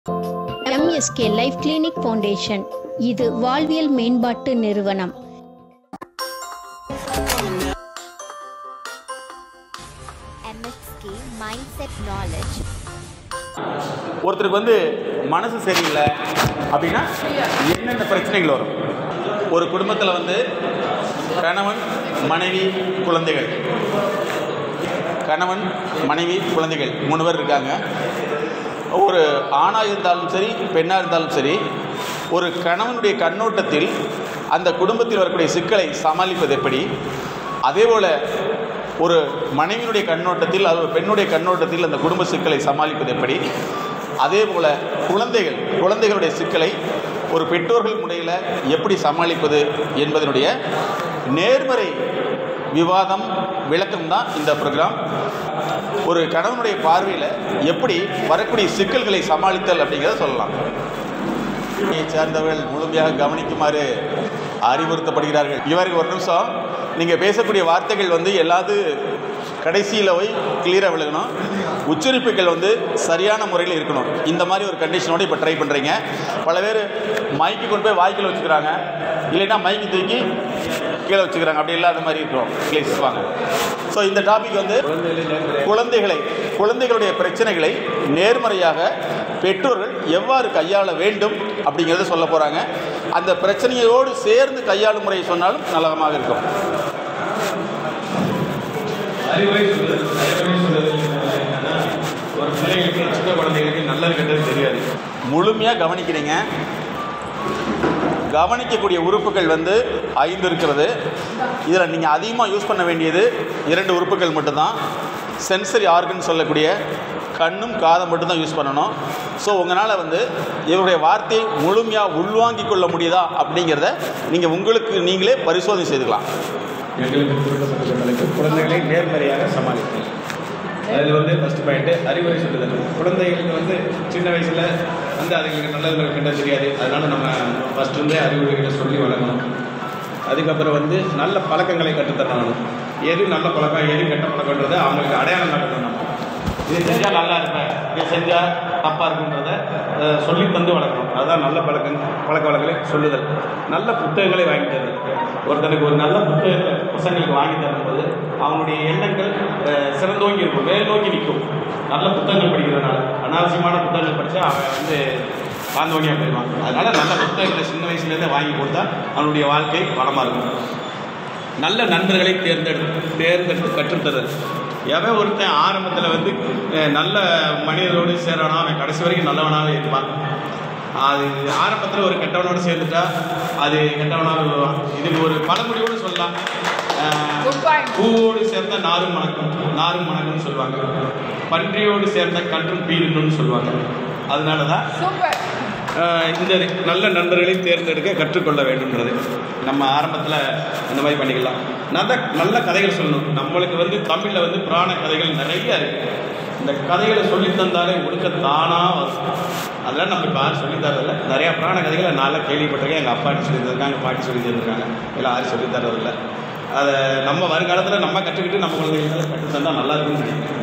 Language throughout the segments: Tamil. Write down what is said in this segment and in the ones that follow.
எம்எஸ்கே லைஃப் கிளினிக் ஃபவுண்டேஷன் இது வாழ்வியல் மேம்பாட்டு நிறுவனம் MSK Mindset Knowledge ஒருத்தருக்கு வந்து மனசு சரியில்லை அப்படின்னா என்னென்ன பிரச்சனைகள் வரும் ஒரு குடும்பத்தில் வந்து கணவன் மனைவி குழந்தைகள் கணவன் மனைவி குழந்தைகள் மூணு பேர் இருக்காங்க ஒரு ஆணாக இருந்தாலும் சரி பெண்ணாக இருந்தாலும் சரி ஒரு கணவனுடைய கண்ணோட்டத்தில் அந்த குடும்பத்தில் வரக்கூடிய சிக்கலை சமாளிப்பது எப்படி அதேபோல் ஒரு மனைவியினுடைய கண்ணோட்டத்தில் அது ஒரு பெண்ணுடைய கண்ணோட்டத்தில் அந்த குடும்ப சிக்கலை சமாளிப்பது எப்படி அதே போல் குழந்தைகள் குழந்தைகளுடைய சிக்கலை ஒரு பெற்றோர்கள் முறையில் எப்படி சமாளிப்பது என்பதனுடைய நேர்மறை விவாதம் விளக்கம் தான் இந்த ப்ரோக்ராம் ஒரு கணவனுடைய பார்வையில் எப்படி வரக்கூடிய சிக்கல்களை சமாளித்தல் அப்படிங்கிறத சொல்லலாம் துறையை சேர்ந்தவர்கள் முழுமையாக கவனிக்குமாறு அறிவுறுத்தப்படுகிறார்கள் இவருக்கு ஒரு நிமிஷம் நீங்கள் பேசக்கூடிய வார்த்தைகள் வந்து எல்லாது கடைசியில் போய் கிளியராக விழுகணும் உச்சரிப்புகள் வந்து சரியான முறையில் இருக்கணும் இந்த மாதிரி ஒரு கண்டிஷனோட இப்போ ட்ரை பண்ணுறீங்க பல பேர் மைக்கு கொண்டு போய் வாய்க்கில் வச்சுக்கிறாங்க இல்லைன்னா மைக்கு தூக்கி கீழே வச்சுக்கிறாங்க அப்படி இல்லாத மாதிரி இருக்கும் ப்ளீஸ் வாங்க ஸோ இந்த டாபிக் வந்து குழந்தைகளை குழந்தைகளுடைய பிரச்சனைகளை நேர்மறையாக பெற்றோர்கள் எவ்வாறு கையாள வேண்டும் அப்படிங்கிறத சொல்ல போகிறாங்க அந்த பிரச்சனையோடு சேர்ந்து கையாளும் முறையை சொன்னாலும் நலமாக இருக்கும் அறிவுரை சொல்லுது அறிவுரை சொல்லுது என்னன்னா ஒரு பிள்ளைகளுக்கு சின்ன குழந்தைகளுக்கு நல்லது கெட்டது தெரியாது முழுமையாக கவனிக்கிறீங்க கவனிக்கக்கூடிய உறுப்புகள் வந்து ஐந்து இருக்கிறது இதில் நீங்கள் அதிகமாக யூஸ் பண்ண வேண்டியது இரண்டு உறுப்புகள் மட்டும்தான் சென்சரி ஆர்கன் சொல்லக்கூடிய கண்ணும் காதும் மட்டும்தான் யூஸ் பண்ணணும் ஸோ உங்களால் வந்து இவருடைய வார்த்தையை முழுமையாக உள்வாங்கிக் கொள்ள முடியுதா அப்படிங்கிறத நீங்கள் உங்களுக்கு நீங்களே பரிசோதனை செய்துக்கலாம் எங்களுக்கு கொடுக்கப்பட்ட தலைப்பு குழந்தைகளை நேர்மறையாக சமாளித்தல் அதில் வந்து ஃபஸ்ட் பாயிண்ட்டு அறிவுரை சொல்லுதல் குழந்தைகளுக்கு வந்து சின்ன வயசில் வந்து அதுங்களுக்கு நல்லது கெட்டது தெரியாது அதனால நம்ம ஃபஸ்ட் இருந்தே அறிவுரைகளை சொல்லி வளர்க்கணும் அதுக்கப்புறம் வந்து நல்ல பழக்கங்களை கற்றுத்தரணும் எது நல்ல பழக்கம் எது கெட்ட பழக்கன்றதை அவங்களுக்கு அடையாளம் காட்டணும் இது செஞ்சால் நல்லா இருப்பேன் இது செஞ்சால் தப்பாக இருக்குன்றத அஹ், சொல்லி தந்து வளர்க்கணும் அதுதான் நல்ல பழக்கம் பழக்க வழக்கங்களை சொல்லுதல் நல்ல புத்தகங்களை வாங்கி தருதல் ஒருத்தனுக்கு ஒரு நல்ல புத்தகத்தை பசங்களுக்கு வாங்கி தரும்போது அவனுடைய எண்ணங்கள் அஹ், சிறந்தோங்கி இருக்கும் மேல் நோக்கி நிற்கும் நல்ல புத்தகங்கள் படிக்கிறதுனால அனாவசியமான புத்தகங்கள் படித்தா அவன் வந்து பாந்தோனியாக போயிடுவான் அதனால நல்ல புத்தகங்களை சின்ன வயசுலேருந்தே வாங்கி கொடுத்தா அவனுடைய வாழ்க்கை வளமாக இருக்கும் நல்ல நண்பர்களை தேர்ந்தெடுத்து தேர்ந்தெடுத்து கற்றுத்தருதல் எவன் ஒருத்தன் ஆரம்பத்தில் வந்து அஹ், நல்ல மனிதரோடு சேரானோ அவன் கடைசி வரைக்கும் நல்லவனாகவே இருப்பான் அது ஆரம்பத்தில் ஒரு கெட்டவனோடு சேர்ந்துட்டா அது கெட்டவனாக விழுவான் இதுக்கு ஒரு பழமொழியோடு சொல்லலாம் அஹ், பூவோடு சேர்ந்த நாரும் மணக்கும் நாரும் மணக்கும்னு சொல்லுவாங்க பன்றியோடு சேர்ந்த கன்றும் பீருன்னு சொல்லுவாங்க அதனால தான் ஆஹ் இந்த நல்ல நண்பர்களை தேர்ந்தெடுக்க கற்றுக்கொள்ள வேண்டும்ன்றது நம்ம ஆரம்பத்தில் இந்த மாதிரி பண்ணிக்கலாம் நல்ல நல்ல கதைகள் சொல்லணும் நம்மளுக்கு வந்து தமிழில் வந்து புராண கதைகள் நிறைய இருக்கு இந்த கதைகளை சொல்லித் தந்தாலே ஒழுக்க தானாக வரும் அதெல்லாம் நம்ம இப்போ யாரும் சொல்லித் தரதில்ல நிறையா புராண கதைகளை நான் கேள்விப்பட்டிருக்கேன் எங்கள் அப்பாட்டி சொல்லி தந்திருக்காங்க எங்கள் பாட்டி சொல்லி தந்திருக்காங்க எல்லாம் யாரும் சொல்லித் தரதில்ல அதை நம்ம வருங்காலத்தில் நம்ம கற்றுக்கிட்டு நம்ம குழந்தைகளுக்கு கற்றுத் தந்தால் நல்லா இருக்கும்னு நினைக்கிறேன்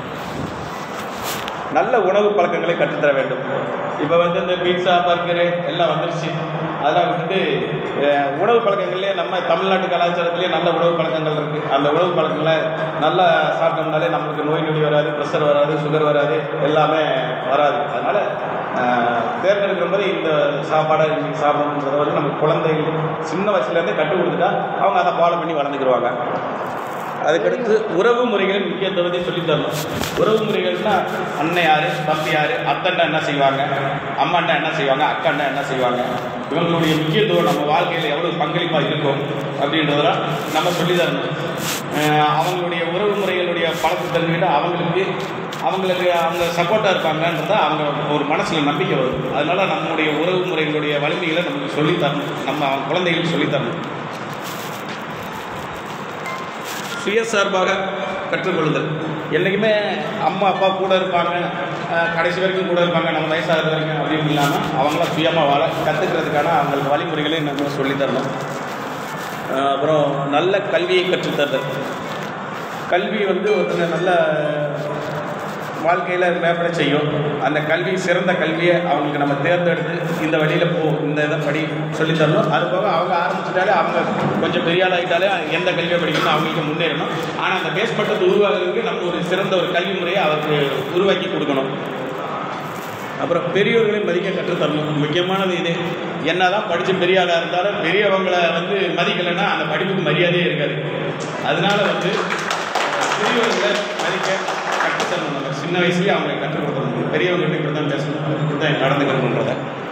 நல்ல உணவு பழக்கங்களை கற்றுத்தர வேண்டும் இப்போ வந்து இந்த பீட்சா பர்கரு எல்லாம் வந்துருச்சு அதெல்லாம் விட்டுட்டு அஹ், உணவு பழக்கங்கள்லேயே நம்ம தமிழ்நாட்டு கலாச்சாரத்திலேயே நல்ல உணவு பழக்கங்கள் இருக்குது அந்த உணவு பழக்கங்களை நல்லா சாப்பிட்டோம்னாலே நம்மளுக்கு நோய் நொடி வராது ப்ரெஷர் வராது சுகர் வராது எல்லாமே வராது அதனால் தேர்ந்தெடுக்கிற போது இந்த சாப்பாடை இன்னைக்கு சாப்பிடணுன்றதை வந்து நம்ம குழந்தைகள் சின்ன வயசுலேருந்தே கற்றுக் கொடுத்துட்டா அவங்க அதை ஃபாலோ பண்ணி வளர்ந்துக்கிடுவாங்க அதுக்கடுத்து உறவு முறைகளின் முக்கியத்துவத்தை சொல்லித் தரணும் உறவு முறைகள்னா அண்ணன் யார் தம்பி யார் அத்தன்டா என்ன செய்வாங்க அம்மாண்டா என்ன செய்வாங்க அக்காண்டா என்ன செய்வாங்க இவங்களுடைய முக்கியத்துவம் நம்ம வாழ்க்கையில் எவ்வளோ பங்களிப்பாக இருக்கும் அப்படின்றதெல்லாம் நம்ம சொல்லித் தரணும் அஹ் அவங்களுடைய உறவு முறைகளுடைய பழக்கம் தெரிஞ்சுக்கிட்டு அவங்களுக்கு அவங்களுக்கு அவங்க சப்போர்ட்டாக இருப்பாங்கன்றத அவங்க ஒரு மனசில் நம்பிக்கை வரும் அதனால நம்மளுடைய உறவு முறைகளுடைய வலிமைகளை நமக்கு சொல்லித் தரணும் நம்ம அவங்க குழந்தைகளுக்கு சொல்லித் தரணும் சுயசார்பாக கற்றுக்கொள்ளுதல் என்றைக்குமே அம்மா அப்பா கூட இருப்பாங்க அஹ் கடைசி வரைக்கும் கூட இருப்பாங்க நம்ம வயசாகிறது வரைக்கும் அப்படின்னு இல்லாமல் அவங்களாம் சுயமாக வாழ கற்றுக்கிறதுக்கான அவங்களுக்கு வழிமுறைகளை நம்ம சொல்லித் தரணும் அஹ் அப்புறம் நல்ல கல்வியை கற்றுத்தருதல் கல்வி வந்து ஒருத்தனை நல்ல வாழ்க்கையில் மேம்பட செய்யும் அந்த கல்வி சிறந்த கல்வியை அவங்களுக்கு நம்ம தேர்ந்தெடுத்து இந்த வழியில் போ இந்த இதை படி சொல்லித் தரணும் அது போக அவங்க ஆரம்பிச்சிட்டாலே அவங்க கொஞ்சம் பெரிய ஆள் ஆகிட்டாலே எந்த கல்வியை படிக்கணும் அவங்களுக்கு முன்னேறணும் ஆனால் அந்த பேஸ் மட்டத்தை உருவாக்குறதுக்கு நம்ம ஒரு சிறந்த ஒரு கல்வி முறையை அவருக்கு உருவாக்கி கொடுக்கணும் அப்புறம் பெரியவர்களை மதிக்க கற்றுத்தரணும் முக்கியமானது இது என்னதான் படித்து பெரிய ஆளாக இருந்தாலும் பெரியவங்களை வந்து மதிக்கலைன்னா அந்த படிப்புக்கு மரியாதையே இருக்காது அதனால வந்து பெரியவர்களை மதிக்க கற்றுத்தரணும் நம்ம சின்ன வயசுலேயே அவங்களை கற்றுக் கொடுக்கணும் பெரியவங்ககிட்ட இப்படி தான் பேசணும் இப்படி தான் நடந்துக்கணுன்றத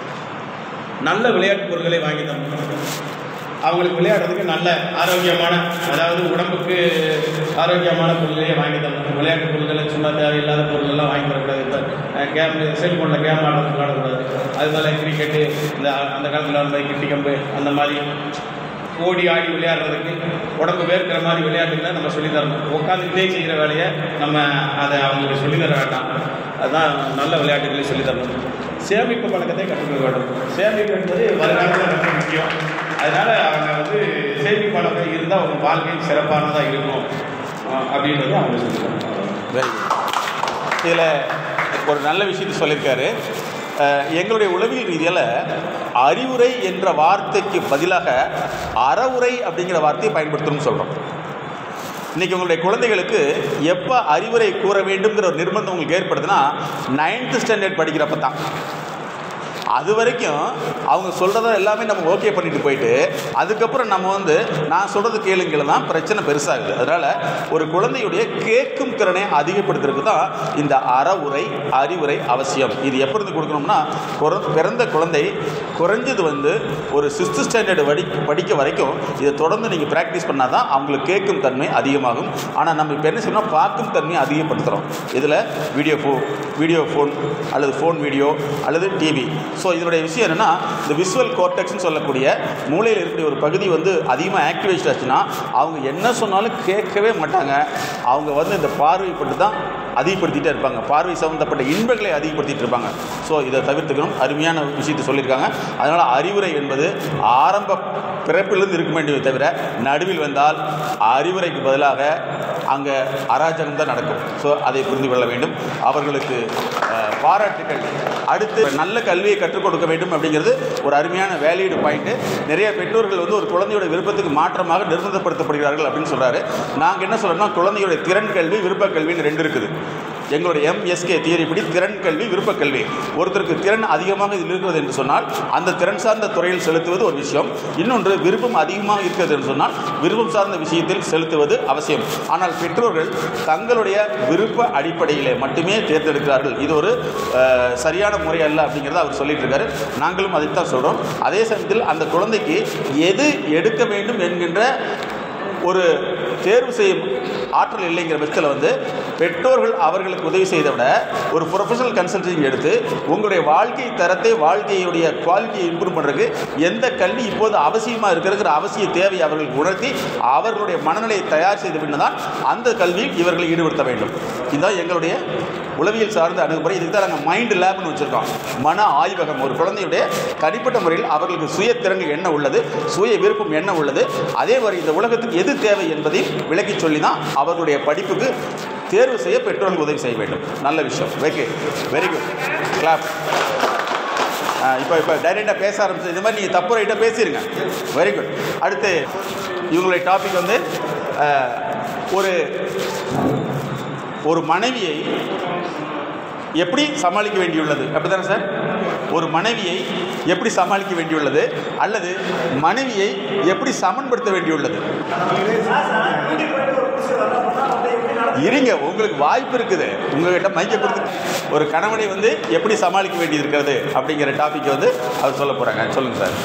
நல்ல விளையாட்டு பொருட்களை வாங்கி தரணும் அவங்களுக்கு விளையாடுறதுக்கு நல்ல ஆரோக்கியமான அதாவது உடம்புக்கு ஆரோக்கியமான பொருளையே வாங்கி தரணும் விளையாட்டு பொருட்களை சும்மா தேவையில்லாத பொருளெல்லாம் வாங்கி தரக்கூடாது இப்போ கேம் செல்ஃபோனில் கேம் ஆடுறது விளையாடக்கூடாது அது மேலே கிரிக்கெட்டு இந்த அந்த காலத்தில் அந்த மாதிரி கிட்டி கம்பு அந்த மாதிரி ஓடி ஆடி விளையாடுறதுக்கு உடம்பு வேர்க்கிற மாதிரி விளையாட்டுகளை நம்ம சொல்லித் தரணும் உட்காந்துக்கிட்டே செய்கிற வேலையை நம்ம அதை அவங்களுக்கு சொல்லித் தர வேண்டாம் அதுதான் நல்ல விளையாட்டுகளை சொல்லித் தரணும் சேமிப்பு பழக்கத்தை கற்றுக்க வேண்டும் சேமிப்பு என்பது வருங்காலத்தில் ரொம்ப முக்கியம் அதனால் அவங்க வந்து சேமிப்பு பழக்கம் இருந்தால் அவங்க வாழ்க்கை சிறப்பானதாக இருக்கும் அஹ் அப்படின்றத அவங்க சொல்லித் தரணும் வெரி குட் இதில் ஒரு நல்ல விஷயத்தை சொல்லியிருக்காரு அஹ், எங்களுடைய உளவியல் ரீதியில் அறிவுரை என்ற வார்த்தைக்கு பதிலாக அறவுரை அப்படிங்கிற வார்த்தையை பயன்படுத்தணும்னு சொல்கிறோம் இன்றைக்கி உங்களுடைய குழந்தைகளுக்கு எப்போ அறிவுரை கூற வேண்டும்ங்கிற ஒரு நிர்பந்தம் உங்களுக்கு ஏற்படுதுன்னா நைன்த்து ஸ்டாண்டர்ட் படிக்கிறப்ப தான் அது வரைக்கும் அவங்க சொல்கிறத எல்லாமே நம்ம ஓகே பண்ணிட்டு போயிட்டு அதுக்கப்புறம் நம்ம வந்து நான் சொல்கிறது கேளுங்களை தான் பிரச்சனை பெருசாகுது அதனால் ஒரு குழந்தையுடைய கேட்கும் திறனை அதிகப்படுத்துறதுக்கு தான் இந்த அறவுரை அறிவுரை அவசியம் இது எப்போ இருந்து கொடுக்கணும்னா குற பிறந்த குழந்தை குறைஞ்சது வந்து ஒரு சிக்ஸ்த் ஸ்டாண்டர்டு வடி படிக்க வரைக்கும் இதை தொடர்ந்து நீங்கள் ப்ராக்டிஸ் பண்ணால் தான் அவங்களுக்கு கேட்கும் தன்மை அதிகமாகும் ஆனால் நம்ம இப்போ என்ன செய்யணும் பார்க்கும் தன்மையை அதிகப்படுத்துகிறோம் இதில் வீடியோ ஃபோ வீடியோ ஃபோன் அல்லது ஃபோன் வீடியோ அல்லது டிவி ஸோ இதனுடைய விஷயம் என்னென்னா இந்த விசுவல் கோர்டெக்ஸ்னு சொல்லக்கூடிய மூளையில் இருக்கக்கூடிய ஒரு பகுதி வந்து அதிகமாக ஆக்டிவேட் ஆச்சுன்னா அவங்க என்ன சொன்னாலும் கேட்கவே மாட்டாங்க அவங்க வந்து இந்த பார்வைப்பட்டு தான் அதிகப்படுத்திட்டே இருப்பாங்க பார்வை சம்மந்தப்பட்ட இன்பங்களை அதிகப்படுத்திட்டு இருப்பாங்க ஸோ இதை தவிர்த்துக்கணும் அருமையான விஷயத்தை சொல்லியிருக்காங்க அதனால் அறிவுரை என்பது ஆரம்ப பிறப்பிலிருந்து இருக்க வேண்டியதை தவிர நடுவில் வந்தால் அறிவுரைக்கு பதிலாக அங்கே அராஜகம் தான் நடக்கும் ஸோ அதை புரிந்து கொள்ள வேண்டும் அவர்களுக்கு அஹ், பாராட்டுகள் அடுத்து நல்ல கல்வியை கற்றுக் கொடுக்க வேண்டும் அப்படிங்கிறது ஒரு அருமையான வேலிடு பாயிண்ட்டு நிறைய பெற்றோர்கள் வந்து ஒரு குழந்தையோட விருப்பத்துக்கு மாற்றமாக நிர்பந்தப்படுத்தப்படுகிறார்கள் அப்படின்னு சொல்கிறாரு நாங்கள் என்ன சொல்கிறோம்னா குழந்தையோட திறன் கல்வி விருப்ப கல்வின்னு ரெண்டு இருக்குது எங்களுடைய எம்எஸ்கே தியரி படி திறன் கல்வி விருப்ப கல்வி ஒருத்தருக்கு திறன் அதிகமாக இதில் இருக்கிறது என்று சொன்னால் அந்த திறன் சார்ந்த துறையில் செலுத்துவது ஒரு விஷயம் இன்னொன்று விருப்பம் அதிகமாக இருக்கிறது என்று சொன்னால் விருப்பம் சார்ந்த விஷயத்தில் செலுத்துவது அவசியம் ஆனால் பெற்றோர்கள் தங்களுடைய விருப்ப அடிப்படையிலே மட்டுமே தேர்ந்தெடுக்கிறார்கள் இது ஒரு அஹ், சரியான முறை அல்ல அப்படிங்கிறத அவர் சொல்லிட்டு இருக்காரு நாங்களும் அதைத்தான் சொல்கிறோம் அதே சமயத்தில் அந்த குழந்தைக்கு எது எடுக்க வேண்டும் என்கின்ற ஒரு தேர்வு செய்யும் ஆற்றல் இல்லைங்கிற பட்சத்தில் வந்து பெற்றோர்கள் அவர்களுக்கு உதவி செய்தை விட ஒரு ப்ரொஃபஷனல் கன்சல்டிங் எடுத்து உங்களுடைய வாழ்க்கை தரத்தை வாழ்க்கையுடைய குவாலிட்டியை இம்ப்ரூவ் பண்ணுறதுக்கு எந்த கல்வி இப்போது அவசியமாக இருக்கிறதுங்கிற அவசிய தேவை அவர்களுக்கு உணர்த்தி அவர்களுடைய மனநிலையை தயார் செய்த பின்னர் தான் அந்த கல்வியில் இவர்களை ஈடுபடுத்த வேண்டும் இதுதான் எங்களுடைய உளவியல் சார்ந்த அணுகுமுறை இதுக்கு தான் நாங்கள் மைண்ட் லேப்னு வச்சுருக்கோம் மன ஆய்வகம் ஒரு குழந்தையுடைய தனிப்பட்ட முறையில் அவர்களுக்கு சுய திறன்கள் என்ன உள்ளது சுய விருப்பம் என்ன உள்ளது அதே மாதிரி இந்த உலகத்துக்கு எது தேவை என்பதை விளக்கி சொல்லி தான் அவர்களுடைய படிப்புக்கு தேர்வு செய்ய பெற்றோர்கள் உதவி செய்ய வேண்டும் நல்ல விஷயம் ஓகே வெரி குட் கிளாப் இப்போ இப்போ டைரெக்டாக பேச ஆரம்பிச்சு இந்த மாதிரி நீங்கள் தப்பு ரைட்டாக பேசிடுங்க வெரி குட் அடுத்து இவங்களுடைய டாபிக் வந்து அஹ், ஒரு ஒரு மனைவியை எப்படி சமாளிக்க வேண்டியுள்ளது அப்படிதானே சார் ஒரு மனைவியை எப்படி சமாளிக்க வேண்டியுள்ளது அல்லது மனைவியை எப்படி சமன்படுத்த வேண்டியுள்ளது இருங்க உங்களுக்கு வாய்ப்பு இருக்குது உங்ககிட்ட மைக்க கொடுத்து ஒரு கணவனை வந்து எப்படி சமாளிக்க வேண்டியது இருக்கிறது அப்படிங்கிற டாபிக் வந்து அவர் சொல்ல போகிறாங்க சொல்லுங்கள் சார்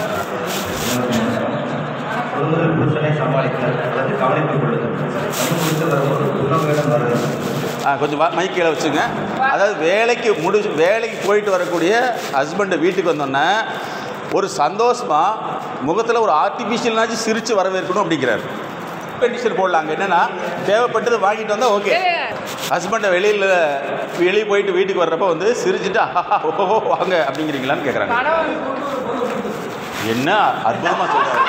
ஒரு புருஷனை சமாளித்தல் அல்லது கவனித்துக் கொள்ளுதல் பணி முடித்து வரும்போது உணவுகளிடம் வருதல் ஆ கொஞ்சம் மைக் கீழே வச்சுங்க அதாவது வேலைக்கு முடிச்சு வேலைக்கு போயிட்டு வரக்கூடிய ஹஸ்பண்டு வீட்டுக்கு வந்தோன்னே ஒரு சந்தோஷமாக முகத்தில் ஒரு ஆர்டிஃபிஷியல்னாச்சும் சிரித்து வரவேற்கணும் அப்படிங்கிறார் கண்டிஷன் போடலாங்க என்னென்னா தேவைப்பட்டது வாங்கிட்டு வந்தால் ஓகே ஹஸ்பண்டை வெளியில் வெளியே போயிட்டு வீட்டுக்கு வர்றப்ப வந்து சிரிச்சுட்டு ஆஹா ஓஹோ வாங்க அப்படிங்கிறீங்களான்னு கேட்குறாங்க என்ன அற்புதமாக சொல்கிறாங்க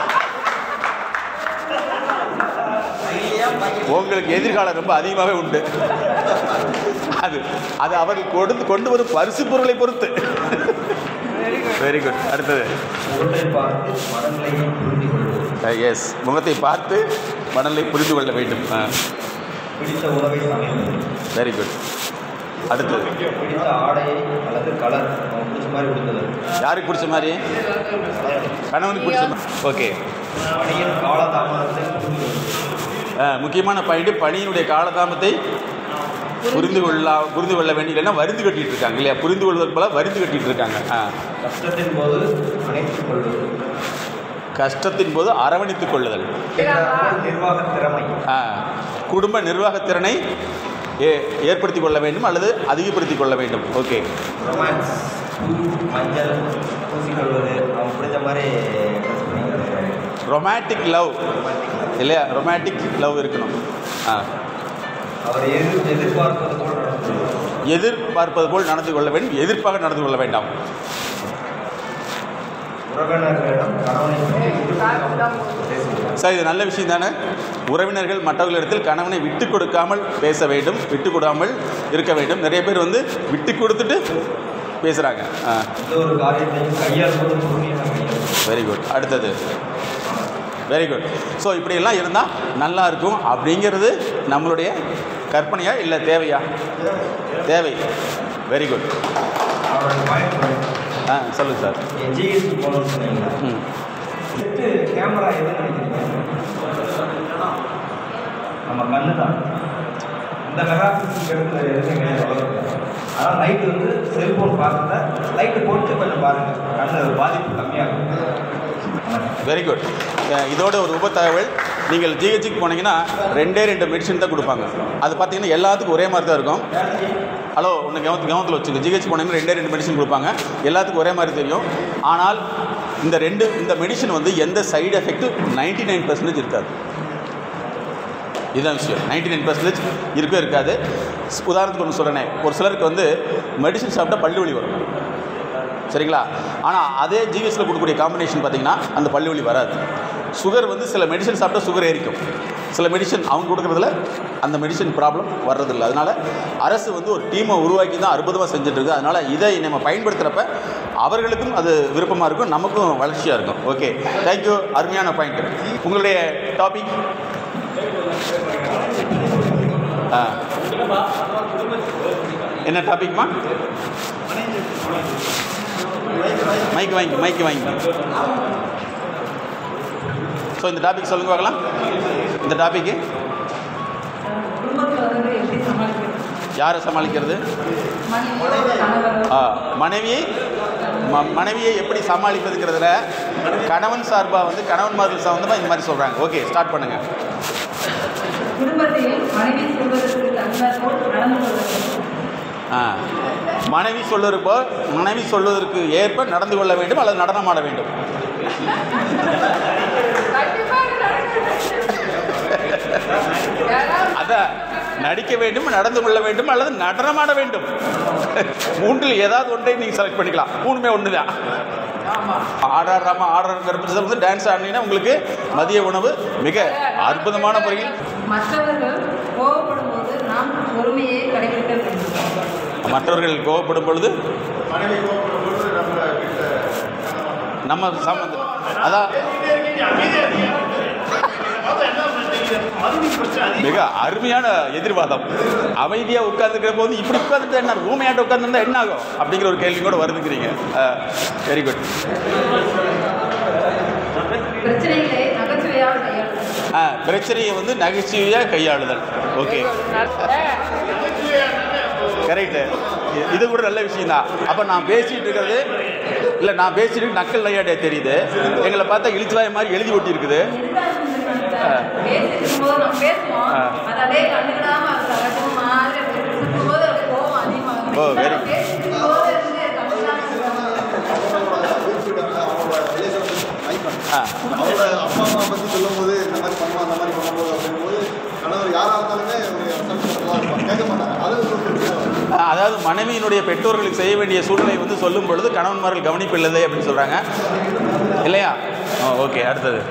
உங்களுக்கு எதிர்காலம் ரொம்ப அதிகமாகவே உண்டு அது அது அவர்கள் கொண்டு கொண்டு வரும் பரிசு பொருளை பொறுத்து வெரி குட் அடுத்தது உருளை பார்த்து மனநிலையை புரிந்து கொள்வது எஸ் முகத்தை பார்த்து மணலை புரிந்து கொள்ள வேண்டும் பிடித்த உணவை சமைப்பது வெரி குட் அடுத்தது பிடித்த ஆடையை அல்லது கலர் அவன் பிடிச்ச மாதிரி உடுத்துவது யாருக்கு பிடிச்ச மாதிரி கணவனுக்கு பிடிச்ச மாதிரி ஓகே பணியின் காலதாமதத்தை புரிந்து கொள்வது முக்கியமான பாயிண்ட் பணியினுடைய காலதாமத்தை புரிந்து கொள்ள புரிந்து கொள்ள வேண்டிய இல்லைன்னா வருந்து கட்டிட்டு இருக்காங்க இல்லையா புரிந்து கொள்வதற்கு போல வருந்து கட்டிட்டு இருக்காங்க ஆ. கஷ்டத்தின் போது அணைத்துக் கொள்வது கஷ்டத்தின் போது அரவணைத்துக் கொள்ளுதல் ஏற்றாற்போல் நிர்வாக திறமை ஆ. குடும்ப நிர்வாகத்திறனை ஏ ஏற்படுத்திக் கொள்ள வேண்டும் அல்லது அதிகப்படுத்திக் கொள்ள வேண்டும் ஓகே ரொமான்ஸ் பூ மஞ்சள் பூசிக்கொள்வது அவன் பிடிச்ச மாதிரி ட்ரெஸ் பண்ணிக்கிறது ரொமான்டிக் லவ் இல்லையா ரொமான்டிக் லவ் இருக்கணும் ஆ அவர் எதிர் எதிர்பார்ப்பது போல் நடந்து கொள்வது. எதிர்பார்ப்பது போல் நடந்து கொள்ள வேண்டும் எதிர்ப்பாக நடந்து கொள்ள வேண்டாம் உறவினர்களிடம் கணவனை பற்றி விட்டு கொடுக்காமல் பேசுவது சார் இது நல்ல விஷயம் தானே உறவினர்கள் மற்றவர்களிடத்தில் கணவனை விட்டு கொடுக்காமல் பேச வேண்டும் விட்டு கொடாமல் இருக்க வேண்டும் நிறைய பேர் வந்து விட்டு கொடுத்துட்டு பேசுகிறாங்க ஆ எந்த ஒரு காரியத்தையும் கையாள்வது பொறுமையாக கையாள்வது வெரி குட் அடுத்தது வெரி குட் ஸோ இப்படியெல்லாம் இருந்தால் நல்லா இருக்கும் அப்படிங்கிறது நம்மளுடைய கற்பனையா இல்லை தேவையா தேவை வெரி குட் அவரோட பாயிண்ட் ஆ சொல்லுங்கள் சார் ஜிஎஸ்டி போகணும்னு சொன்னீங்களா ம் நெட்டு கேமரா எது நினைக்கிறீங்க நம்ம கண்ணு தான் இந்த மெகா பிக்சல் எடுத்து எதுவுமே கிடையாது உலகத்துல. ஆனால் நைட்டு வந்து செல்ஃபோன் பார்க்கறத லைட்டு போட்டு கொஞ்சம் பாருங்கள் கண்ணு பாதிப்பு கம்மியாகும் வணக்கம். வெரி குட் இதோட ஒரு உப தகவல் நீங்கள் ஜிஹெச்சுக்கு போனீங்கன்னா ரெண்டே ரெண்டு மெடிசன் தான் கொடுப்பாங்க அது பார்த்தீங்கன்னா எல்லாத்துக்கும் ஒரே மாதிரி தான் இருக்கும் ஹலோ ஒன்று கவனத்து கவனத்தில் வச்சுங்க ஜிஹெச் போனீங்கன்னா ரெண்டே ரெண்டு மெடிசன் கொடுப்பாங்க எல்லாத்துக்கும் ஒரே மாதிரி தெரியும் ஆனால் இந்த ரெண்டு இந்த மெடிசன் வந்து எந்த சைடு எஃபெக்ட்டும் நைன்டி நைன் பர்சன்டேஜ் இருக்காது இதுதான் விஷயம் நைன்டி நைன் பர்சன்டேஜ் இருக்கவே இருக்காது உதாரணத்துக்கு ஒன்று சொல்கிறேனே ஒரு சிலருக்கு வந்து மெடிசன் சாப்பிட்டா பல்லு வலி வரும் சரிங்களா ஆனால் அதே ஜிஎஸ்ல கொடுக்கக்கூடிய காம்பினேஷன் பார்த்தீங்கன்னா அந்த பல்லு வலி வராது சுகர் வந்து சில மெடிசன் சாப்பிட்டா சுகர் ஏறிக்கும் சில மெடிசன் அவங்க கொடுக்குறதுல அந்த மெடிசன் ப்ராப்ளம் வர்றதில்லை அதனால் அரசு வந்து ஒரு டீமை உருவாக்கி தான் அற்புதமாக செஞ்சுட்டு இருக்கு அதனால் இதை நம்ம பயன்படுத்துகிறப்ப அவர்களுக்கும் அது விருப்பமாக இருக்கும் நமக்கும் வளர்ச்சியாக இருக்கும் ஓகே தேங்க்யூ அருமையான பாயிண்ட் உங்களுடைய டாபிக் ஆ என்ன டாபிக்மா மைக் வாங்கி மைக் வாங்கி ஸோ இந்த டாபிக் சொல்லுங்க பார்க்கலாம் இந்த டாபிக்கு குடும்பத்தில் வந்து எப்படி சமாளிக்கிறது யாரை சமாளிக்கிறது மனைவியோட கணவர் ஆ, மனைவியை ம மனைவியை எப்படி சமாளிப்பதுங்கிறதுல கணவன் சார்பாக வந்து கணவன்மார்கள் சம்மந்தமாக இந்த மாதிரி சொல்கிறாங்க ஓகே ஸ்டார்ட் பண்ணுங்கள் குடும்பத்தில் மனைவி சொல்வதற்கு தகுந்தாற் போல் நடந்து கொள்வது ஆ மனைவி சொல்லுறப்போ மனைவி சொல்வதற்கு ஏற்ப நடந்து கொள்ள வேண்டும் அல்லது நடனமாட வேண்டும் அதான் நடிக்க வேண்டும் நடந்து கொள்ள வேண்டும் அல்லது நடனமாட வேண்டும் மூன்றில் ஏதாவது ஒன்றை நீங்கள் செலக்ட் பண்ணிக்கலாம் மூணுமே ஒன்று தான் ஆடாடுறாம ஆடுறங்கிற பட்சத்தில் வந்து டான்ஸ் ஆடினீங்கன்னா உங்களுக்கு மதிய உணவு மிக அற்புதமான முறையில் மற்றவர்கள் கோவப்படும் போது நாம் பொறுமையை கடைபிடிக்க வேண்டும் மற்றவர்கள் கோவப்படும் பொழுது நம்ம சம்பந்தம் அதான் மிக அருமையான எதிர்வாதம் அமைதியாக உட்கார்ந்துக்கிற போது இப்படி உட்கார்ந்துட்டு என்ன ஊமையாட்ட உட்கார்ந்துருந்தா என்ன ஆகும் அப்படிங்கிற ஒரு கேள்வி கூட வருதுங்கிறீங்க வெரி குட் பிரச்சனைகளை நகைச்சுவையாக கையாளுவது பிரச்சனையை வந்து நகைச்சுவையாக கையாளுதல் ஓகே கரெக்டு இது கூட நல்ல விஷயம் தான் அப்போ நான் பேசிட்டு இருக்கிறது இல்லை நான் பேசிட்டு நக்கல் நையாடியா தெரியுது எங்களை பார்த்தா இழிச்சுவாய மாதிரி எழுதி ஒட்டி இருக்குது பேசிட்டு போது நம்ம பேசுவோம் ஆ. அதை அப்படியே கண்டுக்கிடாம அது சகஜமா மாதிரி அப்படியே பேசிட்டு போது அப்படியே கோவம் அதிகமாகும் ஓ, very நம்ம பேசிட்டு போது இருந்து கண்டுக்கிடாம ஆ அவரோட அப்பா அம்மா பற்றி சொல்லும்போது இந்த மாதிரி பண்ணுவோம் அந்த மாதிரி பண்ணும்போது அப்படிங்கும்போது கணவர் யாராக இருந்தாலுமே ஒரு சந்தோஷமா இருப்பாங்க கேட்க மாட்டாங்க அது ஒரு பிரச்சனை வரும். அதாவது மனைவியினுடைய பெற்றோர்களுக்கு செய்ய வேண்டிய சூழ்நிலை வந்து சொல்லும் பொழுது கணவன்மார்கள் கவனிப்பில்லை அப்படின்னு சொல்கிறாங்க இல்லையா ஓகே அடுத்தது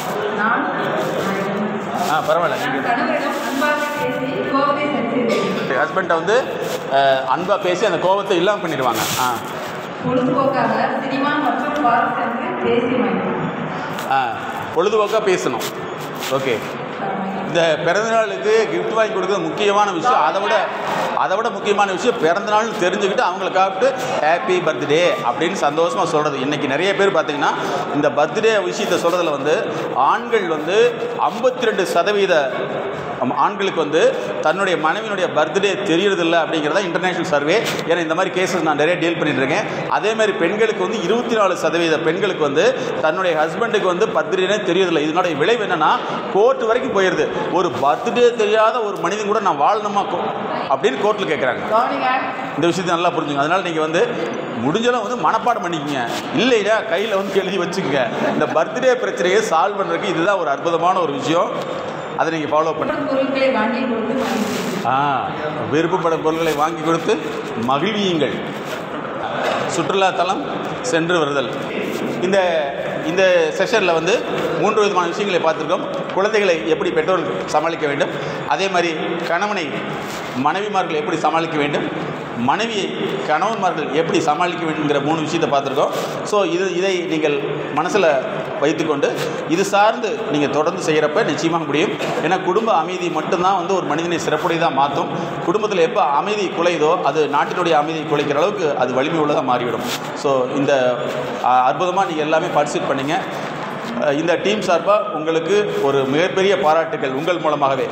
நான் ஆ பரவாயில்ல நீங்கள் கணவரிடம் அன்பாக பேசி கோபத்தை சரி செய்வேன் ஹஸ்பண்டை வந்து அன்பாக பேசி அந்த கோபத்தை இல்லாமல் பண்ணிடுவாங்க ஆ பொழுதுபோக்காக சினிமா மற்றும் பார் சென்று தேசிய மையம் ஆ பொழுதுபோக்காக பேசணும் ஓகே இந்த பிறந்தநாளுக்கு gift வாங்கி கொடுக்குறது முக்கியமான விஷயம் அதை விட அதை விட முக்கியமான விஷயம் பிறந்தநாள்னு தெரிஞ்சுக்கிட்டு அவங்கள காப்பிட்டு ஹாப்பி பர்த்டே அப்படின்னு சந்தோஷமாக சொல்கிறது இன்றைக்கி நிறைய பேர் பார்த்தீங்கன்னா இந்த பர்த்டே விஷயத்தை சொல்கிறதுல வந்து ஆண்கள் வந்து ஐம்பத்தி ரெண்டு சதவீத ஆம், ஆண்களுக்கு வந்து தன்னுடைய மனைவியினுடைய பர்த்டே தெரியறதில்ல அப்படிங்கிறத இன்டர்நேஷனல் சர்வே ஏன்னா இந்த மாதிரி கேசஸ் நான் நிறைய டீல் பண்ணிட்டு இருக்கேன் அதே மாதிரி பெண்களுக்கு வந்து இருபத்தி நாலு சதவீத பெண்களுக்கு வந்து தன்னுடைய ஹஸ்பண்டுக்கு வந்து பர்த்டேனே தெரியறதில்ல இதனுடைய விளைவு என்னன்னா கோர்ட் வரைக்கும் போயிடுது ஒரு பர்த்டே தெரியாத ஒரு மனிதன் கூட நான் வாழணுமா கோ- அப்படின்னு கோர்ட்டில் கேட்குறாங்க கவனிங்க இந்த விஷயத்தை நல்லா புரிஞ்சுங்க அதனால் நீங்கள் வந்து முடிஞ்சளவு வந்து மனப்பாடம் பண்ணிக்கங்க இல்லையா கையில் வந்து எழுதி வச்சுக்கோங்க இந்த பர்த்டே பிரச்சனையை சால்வ் பண்ணுறதுக்கு இதுதான் ஒரு அற்புதமான ஒரு விஷயம் அதை நீங்கள் ஃபாலோ பண்ணுங்க பொருட்களை வாங்கி கொடுத்து மகிழ்ச்சி ஆ விருப்பப்பட பொருட்களை வாங்கி கொடுத்து மகிழ்வியுங்கள் சுற்றுலாத்தலம் சென்று வருதல் இந்த இந்த செஷனில் வந்து மூன்று விதமான விஷயங்களை பார்த்துருக்கோம் குழந்தைகளை எப்படி பெற்றோர்கள் சமாளிக்க வேண்டும் அதே மாதிரி கணவனை மனைவிமார்கள் எப்படி சமாளிக்க வேண்டும் மனைவியை கணவன்மார்கள் எப்படி சமாளிக்க வேண்டுங்கிற மூணு விஷயத்தை பார்த்துருக்கோம் ஸோ இது இதை நீங்கள் மனசில் வைத்துக்கொண்டு இது சார்ந்து நீங்கள் தொடர்ந்து செய்கிறப்ப நிச்சயமாக முடியும் ஏன்னா குடும்ப அமைதி மட்டும்தான் வந்து ஒரு மனிதனை சிறப்புடையதாக மாற்றும் குடும்பத்தில் எப்போ அமைதி குலையுதோ அது நாட்டினுடைய அமைதி குலைக்கிற அளவுக்கு அது வலிமை உள்ளதாக மாறிவிடும் ஸோ இந்த அற்புதமாக நீங்கள் எல்லாமே பார்ட்டிசிபேட் பண்ணீங்க அஹ், இந்த டீம் சார்பாக உங்களுக்கு ஒரு மிகப்பெரிய பாராட்டுகள் உங்கள் மூலமாகவே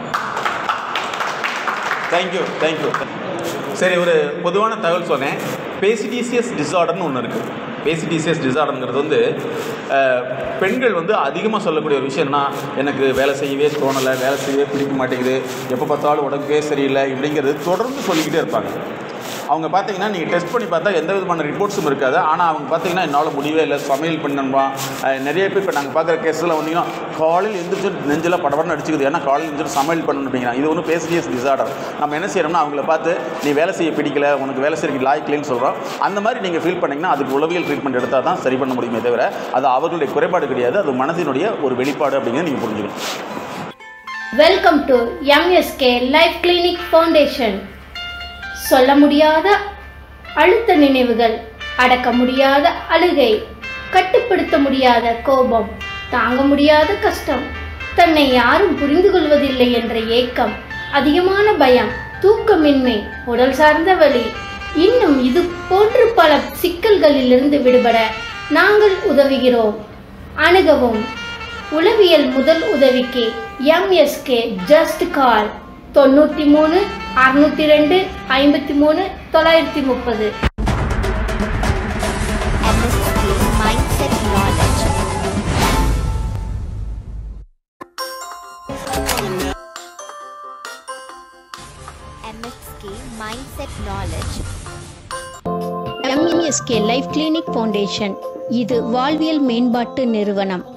தேங்க்யூ தேங்க்யூ சரி ஒரு பொதுவான தகவல் சொன்னேன் பேசிடிசியஸ் டிசார்டர்னு ஒன்று இருக்குது பேசிடிசியஸ் டிசார்டருங்கிறது வந்து அஹ், பெண்கள் வந்து அதிகமாக சொல்லக்கூடிய ஒரு விஷயம்னா எனக்கு வேலை செய்யவே தோணலை வேலை செய்யவே பிடிக்க மாட்டேங்குது எப்போ பார்த்தாலும் உடம்பே சரியில்லை இப்படிங்கிறது தொடர்ந்து சொல்லிக்கிட்டே இருப்பாங்க அவங்க பார்த்தீங்கன்னா நீங்கள் டெஸ்ட் பண்ணி பார்த்தா எந்த விதமான ரிப்போர்ட்ஸும் இருக்காது ஆனால் அவங்க பார்த்தீங்கன்னா என்னால் முடியவே இல்லை சமையல் பண்ணணுமா அஹ் நிறைய பேர் இப்போ நாங்கள் பார்க்குற கேஸ்லாம் வந்தீங்கன்னா காலையில் எந்திரிச்சு நெஞ்செல்லாம் படபடன்னு அடிச்சுக்குது ஏன்னா காலையில் எந்திரிச்சு சமையல் பண்ணணும் அப்படிங்கிறாங்க இது ஒன்றும் பேசியஸ் டிசார்டர் நம்ம என்ன செய்யறோம்னா அவங்கள பார்த்து நீ வேலை செய்ய பிடிக்கல உனக்கு வேலை செய்ய லாய்க்கலன்னு சொல்கிறோம் அந்த மாதிரி நீங்கள் ஃபீல் பண்ணிங்கன்னா அதுக்கு உளவியல் ட்ரீட்மெண்ட் எடுத்தால் தான் சரி பண்ண முடியுமே தவிர அது அவர்களுடைய குறைபாடு கிடையாது அது மனதினுடைய ஒரு வெளிப்பாடு அப்படிங்கிறத நீங்கள் புரிஞ்சுக்கணும் welcome to MSK life clinic foundation சொல்ல முடியாத அழுத்த நினைவுகள் அடக்க முடியாத அழுகை கட்டுப்படுத்த முடியாத கோபம் தாங்க முடியாத கஷ்டம் தன்னை யாரும் புரிந்து கொள்வதில்லை என்ற ஏக்கம் அதிகமான பயம் தூக்கமின்மை உடல் சார்ந்த வலி இன்னும் இது போன்று பல சிக்கல்களிலிருந்து விடுபட நாங்கள் உதவுகிறோம் அணுகவும் உளவியல் முதல் உதவிக்கு எம்எஸ்கே ஜஸ்ட் கால் தொண்ணூற்றி மூணு அறுநூற்றி ரெண்டு ஐம்பத்தி மூணு தொள்ளாயிரத்தி முப்பது MSK Mindset Knowledge. MSK Mindset Knowledge. MSK life clinic foundation இது வாழ்வியல் மேம்பாட்டு நிறுவனம்